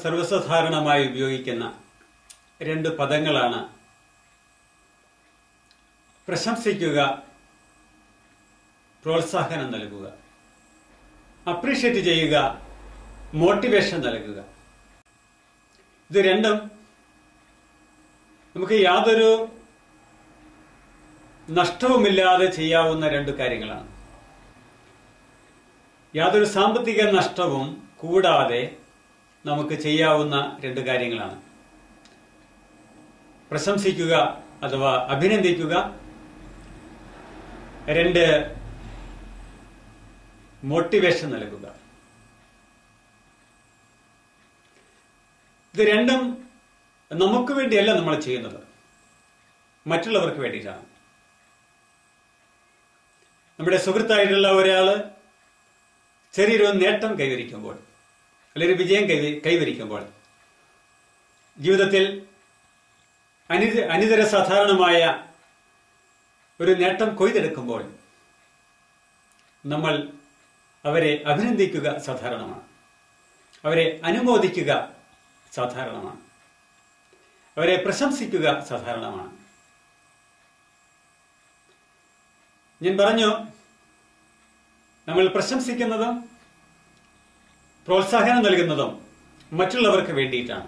സർവ്വസാധാരണമായി ഉപയോഗിക്കുന്ന രണ്ട് പദങ്ങളാണ് പ്രശംസിക്കുക പ്രോത്സാഹനം നൽകുക അപ്രീഷിയേറ്റ് ചെയ്യുക മോട്ടിവേഷൻ നൽകുക ഇത് രണ്ടും നമുക്ക് യാതൊരു നഷ്ടവുമില്ലാതെ ചെയ്യാവുന്ന രണ്ട് കാര്യങ്ങളാണ് യാതൊരു സാമ്പത്തിക നഷ്ടവും കൂടാതെ നമുക്ക് ചെയ്യാവുന്ന രണ്ട് കാര്യങ്ങളാണ് പ്രശംസിക്കുക അഥവാ അഭിനന്ദിക്കുക രണ്ട് മോട്ടിവേഷൻ നൽകുക ഇത് രണ്ടും നമുക്ക് വേണ്ടിയല്ല നമ്മൾ ചെയ്യുന്നത് മറ്റുള്ളവർക്ക് വേണ്ടിയിട്ടാണ് നമ്മുടെ സുഹൃത്തായിട്ടുള്ള ഒരാള് ചെറിയൊരു നേട്ടം കൈവരിക്കുമ്പോൾ അല്ലെങ്കിൽ ഒരു വിജയം കൈവ കൈവരിക്കുമ്പോൾ ജീവിതത്തിൽ അനി അനിതര സാധാരണമായ ഒരു നേട്ടം കൊയ്തെടുക്കുമ്പോൾ നമ്മൾ അവരെ അഭിനന്ദിക്കുക സാധാരണമാണ് അവരെ അനുമോദിക്കുക സാധാരണമാണ് അവരെ പ്രശംസിക്കുക സാധാരണമാണ് ഞാൻ പറഞ്ഞു നമ്മൾ പ്രശംസിക്കുന്നതും പ്രോത്സാഹനം നൽകുന്നതും മറ്റുള്ളവർക്ക് വേണ്ടിയിട്ടാണ്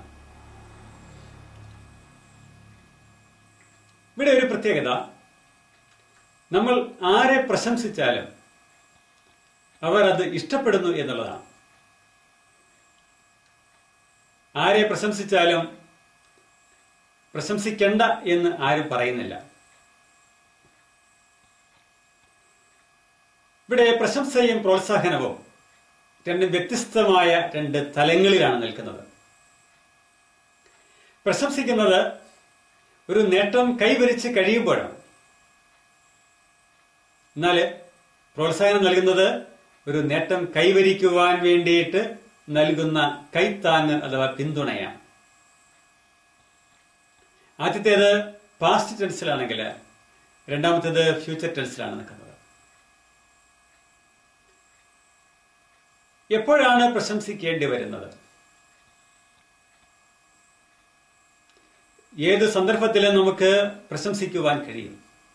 ഇവിടെ ഒരു പ്രത്യേകത നമ്മൾ ആരെ പ്രശംസിച്ചാലും അവർ അത് ഇഷ്ടപ്പെടുന്നു എന്നുള്ളതാണ് ആരെ പ്രശംസിച്ചാലും പ്രശംസിക്കണ്ട എന്ന് ആരും പറയുന്നില്ല ഇവിടെ പ്രശംസയും പ്രോത്സാഹനവും രണ്ടും വ്യത്യസ്തമായ രണ്ട് തലങ്ങളിലാണ് നിൽക്കുന്നത് പ്രശംസിക്കുന്നത് ഒരു നേട്ടം കൈവരിച്ച് കഴിയുമ്പോഴാണ് എന്നാൽ പ്രോത്സാഹനം നൽകുന്നത് ഒരു നേട്ടം കൈവരിക്കുവാൻ വേണ്ടിയിട്ട് നൽകുന്ന കൈത്താങ്ങ് അഥവാ പിന്തുണയാണ് ആദ്യത്തേത് പാസ്റ്റ് ടെൻസിലാണെങ്കിൽ രണ്ടാമത്തേത് ഫ്യൂച്ചർ ടെൻസിലാണ് നിൽക്കുന്നത് എപ്പോഴാണ് പ്രശംസിക്കേണ്ടി വരുന്നത് ഏത് സന്ദർഭത്തിലും നമുക്ക് പ്രശംസിക്കുവാൻ കഴിയും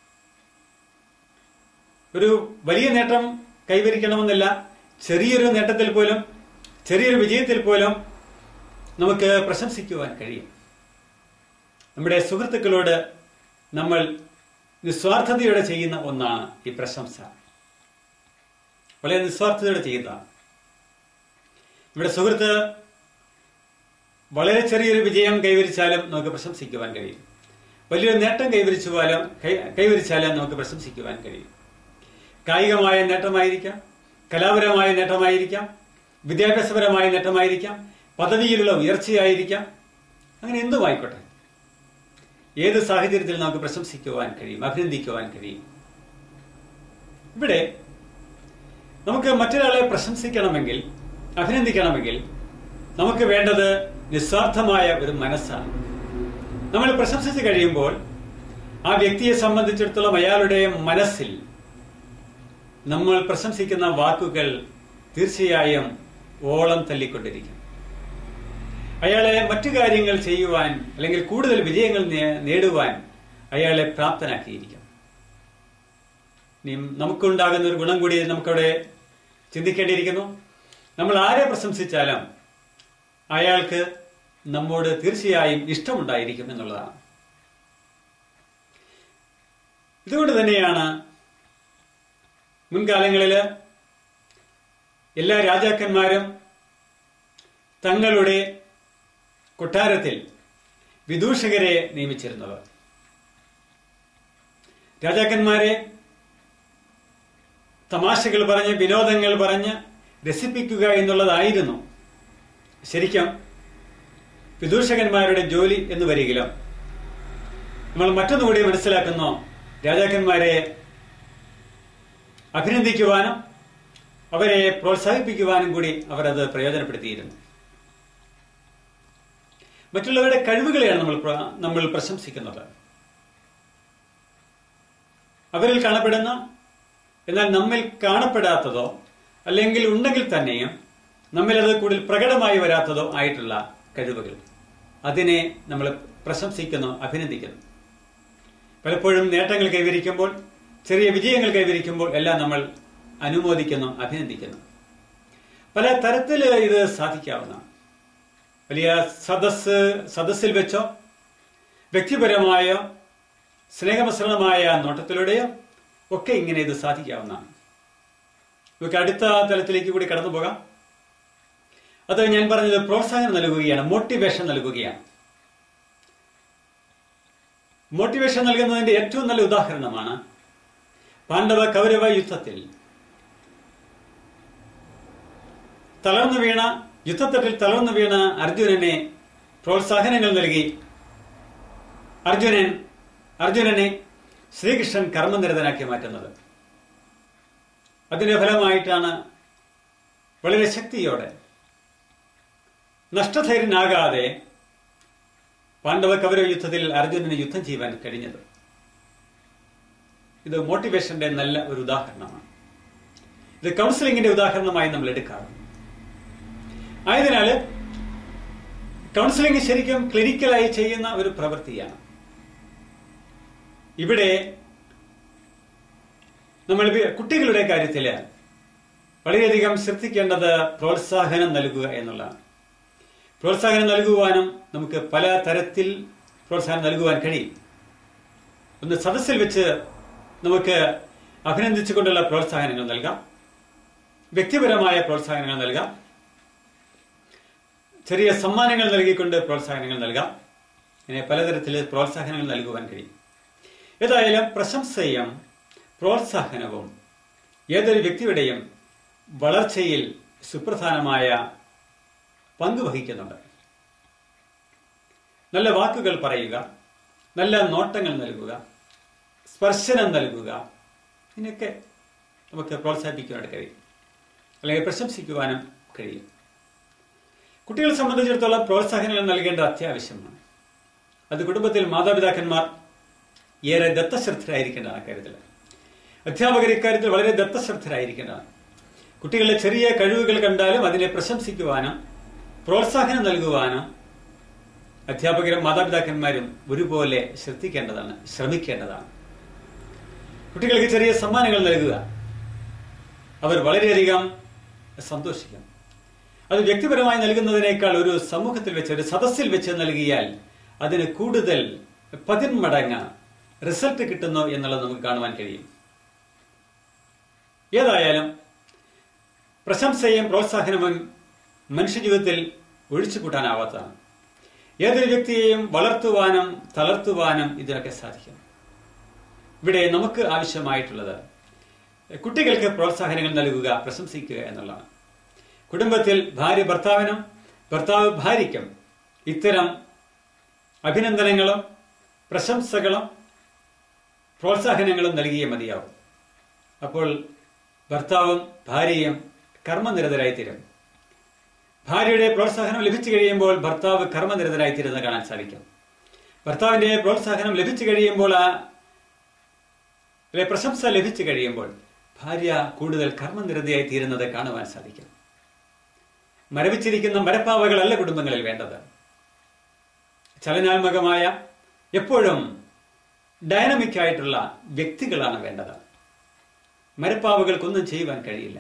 ഒരു വലിയ നേട്ടം കൈവരിക്കണമെന്നില്ല ചെറിയൊരു നേട്ടത്തിൽ പോലും ചെറിയൊരു വിജയത്തിൽ പോലും നമുക്ക് പ്രശംസിക്കുവാൻ കഴിയും നമ്മുടെ സുഹൃത്തുക്കളോട് നമ്മൾ നിസ്വാർത്ഥതയോടെ ചെയ്യുന്ന ഒന്നാണ് ഈ പ്രശംസ വളരെ നിസ്വാർത്ഥതയോടെ ചെയ്യുന്നതാണ് നമ്മുടെ സുഹൃത്ത് വളരെ ചെറിയൊരു വിജയം കൈവരിച്ചാലും നമുക്ക് പ്രശംസിക്കുവാൻ കഴിയും വലിയൊരു നേട്ടം കൈവരിച്ചുവാലും കൈവരിച്ചാലും നമുക്ക് പ്രശംസിക്കുവാൻ കഴിയും കായികമായ നേട്ടമായിരിക്കാം കലാപരമായ നേട്ടമായിരിക്കാം വിദ്യാഭ്യാസപരമായ നേട്ടമായിരിക്കാം പദവിയിലുള്ള ഉയർച്ചയായിരിക്കാം അങ്ങനെ എന്തുമായിക്കോട്ടെ ഏത് സാഹചര്യത്തിൽ നമുക്ക് പ്രശംസിക്കുവാൻ കഴിയും അഭിനന്ദിക്കുവാൻ കഴിയും ഇവിടെ നമുക്ക് മറ്റൊരാളെ പ്രശംസിക്കണമെങ്കിൽ അഭിനന്ദിക്കണമെങ്കിൽ നമുക്ക് വേണ്ടത് നിസ്വാർത്ഥമായ ഒരു മനസ്സാണ് നമ്മൾ പ്രശംസിച്ച് കഴിയുമ്പോൾ ആ വ്യക്തിയെ സംബന്ധിച്ചിടത്തോളം അയാളുടെ മനസ്സിൽ നമ്മൾ പ്രശംസിക്കുന്ന വാക്കുകൾ തീർച്ചയായും ഓളം തല്ലിക്കൊണ്ടിരിക്കും അയാളെ മറ്റു കാര്യങ്ങൾ ചെയ്യുവാൻ അല്ലെങ്കിൽ കൂടുതൽ വിജയങ്ങൾ നേടുവാൻ അയാളെ പ്രാപ്തനാക്കിയിരിക്കും നമുക്കുണ്ടാകുന്ന ഒരു ഗുണം കൂടി നമുക്കവിടെ ചിന്തിക്കേണ്ടിയിരിക്കുന്നു നമ്മൾ ആരെ പ്രശംസിച്ചാലും അയാൾക്ക് നമ്മോട് തീർച്ചയായും ഇഷ്ടമുണ്ടായിരിക്കും എന്നുള്ളതാണ് ഇതുകൊണ്ട് തന്നെയാണ് മുൻകാലങ്ങളിൽ എല്ലാ രാജാക്കന്മാരും തങ്ങളുടെ കൊട്ടാരത്തിൽ വിദൂഷകരെ നിയമിച്ചിരുന്നത് രാജാക്കന്മാരെ തമാശകൾ പറഞ്ഞ് വിനോദങ്ങൾ പറഞ്ഞ് രസിപ്പിക്കുക എന്നുള്ളതായിരുന്നു ശരിക്കും വിദൂഷകന്മാരുടെ ജോലി എന്ന് വരികിലും നമ്മൾ മറ്റൊന്നുകൂടി മനസ്സിലാക്കുന്നു രാജാക്കന്മാരെ അഭിനന്ദിക്കുവാനും അവരെ പ്രോത്സാഹിപ്പിക്കുവാനും കൂടി അവർ അത് പ്രയോജനപ്പെടുത്തിയിരുന്നു മറ്റുള്ളവരുടെ കഴിവുകളെയാണ് നമ്മൾ നമ്മൾ പ്രശംസിക്കുന്നത് അവരിൽ കാണപ്പെടുന്ന എന്നാൽ നമ്മിൽ കാണപ്പെടാത്തതോ അല്ലെങ്കിൽ ഉണ്ടെങ്കിൽ തന്നെയും നമ്മിൽ അത് കൂടുതൽ പ്രകടമായി വരാത്തതോ ആയിട്ടുള്ള കഴിവുകൾ അതിനെ നമ്മൾ പ്രശംസിക്കുന്നു അഭിനന്ദിക്കുന്നു പലപ്പോഴും നേട്ടങ്ങൾ കൈവരിക്കുമ്പോൾ ചെറിയ വിജയങ്ങൾ കൈവരിക്കുമ്പോൾ എല്ലാം നമ്മൾ അനുമോദിക്കുന്നു അഭിനന്ദിക്കുന്നു പല തരത്തിൽ ഇത് സാധിക്കാവുന്നതാണ് വലിയ സദസ് സദസ്സിൽ വെച്ചോ വ്യക്തിപരമായോ സ്നേഹമിശ്രണമായ നോട്ടത്തിലൂടെയോ ഒക്കെ ഇങ്ങനെ ഇത് സാധിക്കാവുന്നതാണ് നമുക്ക് അടുത്ത തലത്തിലേക്ക് കൂടി കടന്നു പോകാം അത് ഞാൻ പറഞ്ഞത് പ്രോത്സാഹനം നൽകുകയാണ് മോട്ടിവേഷൻ നൽകുകയാണ് മോട്ടിവേഷൻ നൽകുന്നതിന്റെ ഏറ്റവും നല്ല ഉദാഹരണമാണ് പാണ്ഡവ കൗരവ യുദ്ധത്തിൽ തളർന്നു വീണ യുദ്ധത്തട്ടിൽ തളർന്നു വീണ അർജുനനെ പ്രോത്സാഹനങ്ങൾ നൽകി അർജുനൻ അർജുനനെ ശ്രീകൃഷ്ണൻ കർമ്മനിരതനാക്കി മാറ്റുന്നത് അതിന്റെ ഫലമായിട്ടാണ് വളരെ ശക്തിയോടെ നഷ്ടധൈര്യനാകാതെ പാണ്ഡവ കൗരവ യുദ്ധത്തിൽ അർജുനന് യുദ്ധം ചെയ്യുവാൻ കഴിഞ്ഞത് ഇത് മോട്ടിവേഷന്റെ നല്ല ഒരു ഉദാഹരണമാണ് ഇത് കൗൺസിലിംഗിന്റെ ഉദാഹരണമായി നമ്മൾ എടുക്കാറുണ്ട് ആയതിനാൽ കൗൺസിലിംഗ് ശരിക്കും ക്ലിനിക്കലായി ചെയ്യുന്ന ഒരു പ്രവൃത്തിയാണ് ഇവിടെ നമ്മൾ കുട്ടികളുടെ കാര്യത്തിൽ വളരെയധികം ശ്രദ്ധിക്കേണ്ടത് പ്രോത്സാഹനം നൽകുക എന്നുള്ളതാണ് പ്രോത്സാഹനം നൽകുവാനും നമുക്ക് പല തരത്തിൽ പ്രോത്സാഹനം നൽകുവാൻ കഴിയും ഒന്ന് സദസ്സിൽ വെച്ച് നമുക്ക് അഭിനന്ദിച്ചുകൊണ്ടുള്ള പ്രോത്സാഹനങ്ങൾ നൽകാം വ്യക്തിപരമായ പ്രോത്സാഹനങ്ങൾ നൽകാം ചെറിയ സമ്മാനങ്ങൾ നൽകിക്കൊണ്ട് പ്രോത്സാഹനങ്ങൾ നൽകാം ഇങ്ങനെ പലതരത്തിൽ പ്രോത്സാഹനങ്ങൾ നൽകുവാൻ കഴിയും ഏതായാലും പ്രശംസയും പ്രോത്സാഹനവും ഏതൊരു വ്യക്തിയുടെയും വളർച്ചയിൽ സുപ്രധാനമായ പങ്ക് വഹിക്കുന്നുണ്ട് നല്ല വാക്കുകൾ പറയുക നല്ല നോട്ടങ്ങൾ നൽകുക സ്പർശനം നൽകുക ഇതിനൊക്കെ നമുക്ക് പ്രോത്സാഹിപ്പിക്കുവാനായിട്ട് കഴിയും അല്ലെങ്കിൽ പ്രശംസിക്കുവാനും കഴിയും കുട്ടികളെ സംബന്ധിച്ചിടത്തോളം പ്രോത്സാഹനങ്ങൾ നൽകേണ്ടത് അത്യാവശ്യമാണ് അത് കുടുംബത്തിൽ മാതാപിതാക്കന്മാർ ഏറെ ദത്തശ്രദ്ധരായിരിക്കേണ്ടതാണ് കാര്യത്തിൽ അധ്യാപകർ ഇക്കാര്യത്തിൽ വളരെ ദത്തശ്രദ്ധരായിരിക്കേണ്ടതാണ് കുട്ടികളുടെ ചെറിയ കഴിവുകൾ കണ്ടാലും അതിനെ പ്രശംസിക്കുവാനും പ്രോത്സാഹനം നൽകുവാനും അധ്യാപകരും മാതാപിതാക്കന്മാരും ഒരുപോലെ ശ്രദ്ധിക്കേണ്ടതാണ് ശ്രമിക്കേണ്ടതാണ് കുട്ടികൾക്ക് ചെറിയ സമ്മാനങ്ങൾ നൽകുക അവർ വളരെയധികം സന്തോഷിക്കും അത് വ്യക്തിപരമായി നൽകുന്നതിനേക്കാൾ ഒരു സമൂഹത്തിൽ വെച്ച് ഒരു സദസ്സിൽ വെച്ച് നൽകിയാൽ അതിന് കൂടുതൽ പതിന്മടങ്ങ് റിസൾട്ട് കിട്ടുന്നു എന്നുള്ളത് നമുക്ക് കാണുവാൻ കഴിയും ഏതായാലും പ്രശംസയും പ്രോത്സാഹനവും മനുഷ്യജീവിതത്തിൽ ഒഴിച്ചുകൂട്ടാനാവാത്തതാണ് ഏതൊരു വ്യക്തിയെയും വളർത്തുവാനും തളർത്തുവാനും ഇതിനൊക്കെ സാധിക്കും ഇവിടെ നമുക്ക് ആവശ്യമായിട്ടുള്ളത് കുട്ടികൾക്ക് പ്രോത്സാഹനങ്ങൾ നൽകുക പ്രശംസിക്കുക എന്നുള്ളതാണ് കുടുംബത്തിൽ ഭാര്യ ഭർത്താവിനും ഭർത്താവ് ഭാര്യയ്ക്കും ഇത്തരം അഭിനന്ദനങ്ങളും പ്രശംസകളും പ്രോത്സാഹനങ്ങളും നൽകിയേ മതിയാവും അപ്പോൾ ഭർത്താവും ഭാര്യയും കർമ്മനിരതരായിത്തീരും ഭാര്യയുടെ പ്രോത്സാഹനം ലഭിച്ചു കഴിയുമ്പോൾ ഭർത്താവ് കർമ്മനിരതരായിത്തീരുന്ന കാണാൻ സാധിക്കും ഭർത്താവിന്റെ പ്രോത്സാഹനം ലഭിച്ചു കഴിയുമ്പോൾ ആ അല്ലെ പ്രശംസ ലഭിച്ചു കഴിയുമ്പോൾ ഭാര്യ കൂടുതൽ കർമ്മനിരതയായി തീരുന്നത് കാണുവാൻ സാധിക്കും മരവിച്ചിരിക്കുന്ന മരപ്പാവകളല്ല കുടുംബങ്ങളിൽ വേണ്ടത് ചലനാത്മകമായ എപ്പോഴും ഡൈനമിക് ആയിട്ടുള്ള വ്യക്തികളാണ് വേണ്ടത് മരപ്പാവകൾക്കൊന്നും ചെയ്യുവാൻ കഴിയില്ല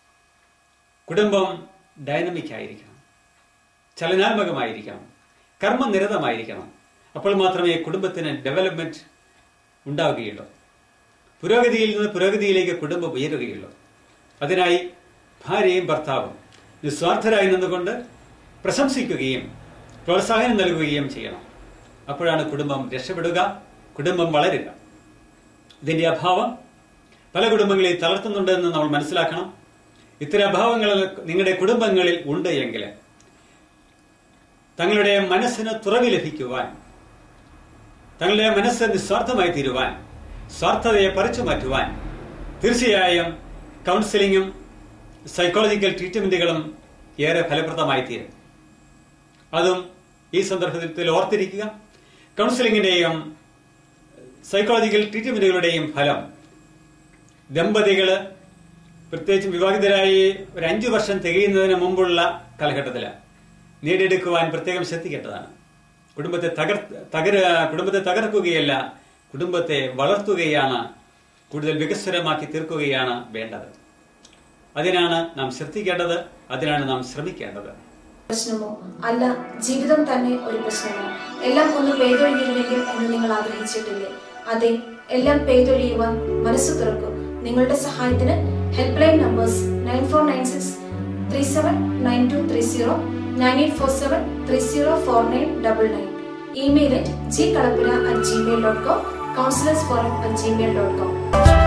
കുടുംബം ഡൈനമിക് ആയിരിക്കണം ചലനാത്മകമായിരിക്കണം കർമ്മനിരതമായിരിക്കണം അപ്പോൾ മാത്രമേ കുടുംബത്തിന് ഡെവലപ്മെന്റ് ഉണ്ടാവുകയുള്ളൂ പുരോഗതിയിൽ നിന്ന് പുരോഗതിയിലേക്ക് കുടുംബം ഉയരുകയുള്ളൂ അതിനായി ഭാര്യയും ഭർത്താവും നിസ്വാർത്ഥരായി നിന്നുകൊണ്ട് പ്രശംസിക്കുകയും പ്രോത്സാഹനം നൽകുകയും ചെയ്യണം അപ്പോഴാണ് കുടുംബം രക്ഷപ്പെടുക കുടുംബം വളരുക ഇതിന്റെ അഭാവം പല കുടുംബങ്ങളെ തളർത്തുന്നുണ്ട് എന്ന് നമ്മൾ മനസ്സിലാക്കണം ഇത്തരം അഭാവങ്ങൾ നിങ്ങളുടെ കുടുംബങ്ങളിൽ ഉണ്ട് എങ്കിൽ തങ്ങളുടെ മനസ്സിന് തുറവി ലഭിക്കുവാൻ തങ്ങളുടെ മനസ്സ് നിസ്വാർത്ഥമായി തീരുവാൻ സ്വാർത്ഥതയെ പറിച്ചു മാറ്റുവാൻ തീർച്ചയായും കൗൺസിലിങ്ങും സൈക്കോളജിക്കൽ ട്രീറ്റ്മെന്റുകളും ഏറെ ഫലപ്രദമായി തീരും അതും ഈ സന്ദർഭത്തിൽ ഓർത്തിരിക്കുക കൗൺസിലിങ്ങിന്റെയും സൈക്കോളജിക്കൽ ട്രീറ്റ്മെന്റുകളുടെയും ഫലം ദമ്പതികള് പ്രത്യേകിച്ചും വിവാഹിതരായി ഒരു അഞ്ചു വർഷം തികയുന്നതിന് മുമ്പുള്ള കാലഘട്ടത്തില് നേടിയെടുക്കുവാൻ പ്രത്യേകം ശ്രദ്ധിക്കേണ്ടതാണ് കുടുംബത്തെ തകർ തകര കുടുംബത്തെ തകർക്കുകയല്ല കുടുംബത്തെ വളർത്തുകയാണ് കൂടുതൽ വികസ്വരമാക്കി തീർക്കുകയാണ് വേണ്ടത് അതിനാണ് നാം ശ്രദ്ധിക്കേണ്ടത് അതിനാണ് നാം ശ്രമിക്കേണ്ടത് പ്രശ്നമോ അല്ല ജീവിതം തന്നെ ഒരു പ്രശ്നമോ എല്ലാം ഒന്ന് പെയ്തൊഴിഞ്ഞിരുന്നെങ്കിൽ എന്ന് നിങ്ങൾ ആഗ്രഹിച്ചിട്ടില്ലേ അതെ എല്ലാം പെയ്തൊഴിയുവാൻ മനസ്സ് തുറക്കും നിങ്ങളുടെ സഹായത്തിന് help line numbers nine four nine six three seven nine two three zero nine eight four seven three zero four nine double nine email at G Kalappura at Gmail dot com counsellors forum at Gmail dot com